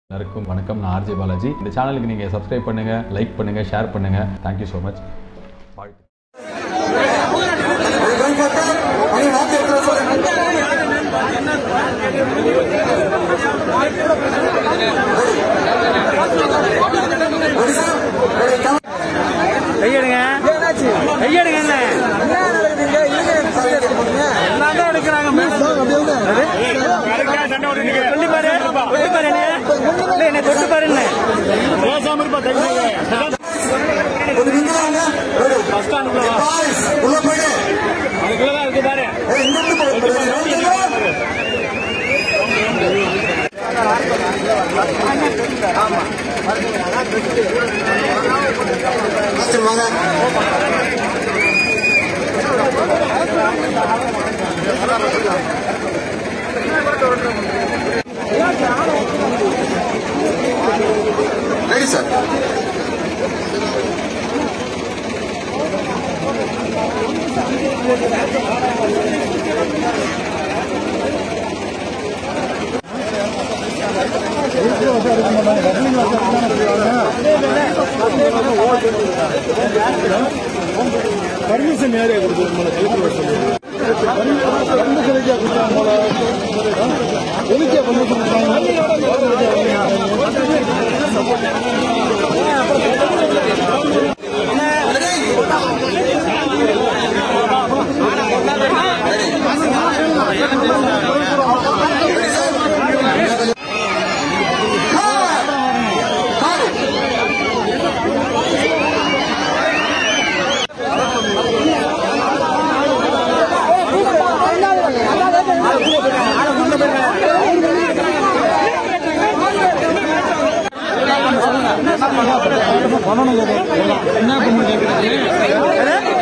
எல்லாருக்கும் வணக்கம் நான் ஆர்ஜே பாலாஜி இந்த சேனலுக்கு நீங்கள் சப்ஸ்கிரைப் பண்ணுங்கள் லைக் பண்ணுங்கள் ஷேர் பண்ணுங்கள் தேங்க்யூ ஸோ மச் வாழ்த்து கையெடுங்க கையெடுங்க என்ன எல்லாம் தான் எடுக்கிறாங்க சொல்லி பாரு தொட்டு பாரு என்னைய. இல்ல, என்னை தொட்டு பாரு என்ன பேசாம இருப்பா பஸ் ஸ்டாண்டுக்குள்ள வா அதுக்குள்ளதான் இருக்கு பாரு ரெடி சார் பர்மிஷன் யாரே கொடுத்தது உங்களை எழுத்து வர சொல்லி பர்மிஷன் எதுக்கே கொடுத்தாங்க உங்களை எதுக்கே பர்மிஷன் என்ன பண்ணி கேட்குறீங்க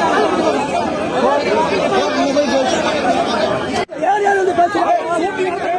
யார் யார் வந்து பேசுறீங்க